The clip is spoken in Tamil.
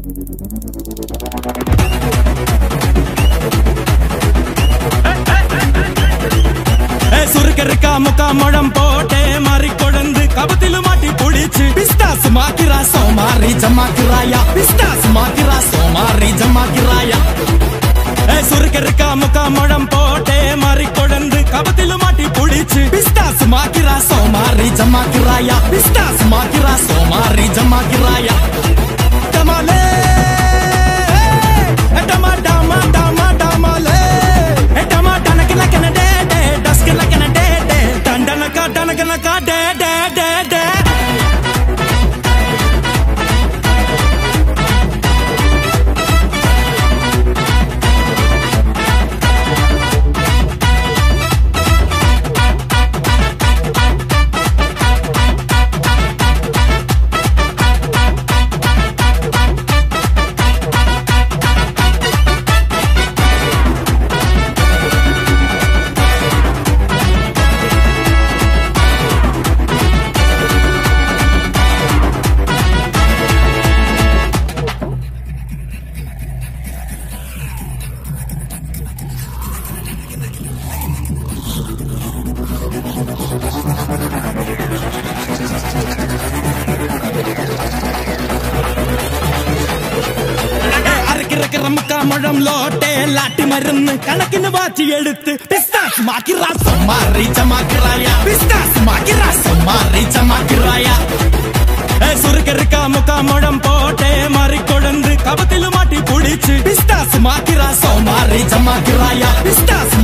ஏ, சுருக்கருக்கா முக்கா முழம் போட்டே மாறி கொழுந்து கபத்தில மாட்டி புடிச்சு பிஸ்தாஸ் மாக்கிரா சோமாரி ஜமாக்கிராயா பிஸ்தாஸ் மாக்கிரா சோமாரி ஜமாக்கிராயா ஏ, சுருக்கருக்கா முக்கா முழம் போட்டே மாறி கொழுந்து கபத்தில மாட்டி புடிச்சு பிஸ்தாஸ் மாக்கிரா சோமாரி ஜமாக்கிராயா பிஸ்தாஸ் மாக்கிரா சோமாரி ஜமாக்கிராயா டமாலே டமா டமா டமா டமாலே டமா டனக்கு லக்கன டே டே டஸ்க்கு லக்கன டே டே டண்டனக்கா டனக்கனக்கா டே டே டே டே அரைக்கிறக்கிற முக்கா முழம் லோட்டே லாட்டி மருந்து கணக்குன்னு வாச்சி எடுத்து பிஸ்தாஸ் மாக்கிரா சம்மாரி ஜமாக்கிராயா பிஸ்தாஸ் மாக்கிரா சம்மாரி ஜமாக்கிராயா ஏ, சுருக்கருக்கா முக்கா முழம் போட்டே மாறி கொழுந்து கபத்தில மாட்டி புடிச்சு பிஸ்தாஸ் மாக்கிரா சோமாரி ஜமாக்கிராயா பிஸ்தாஸ்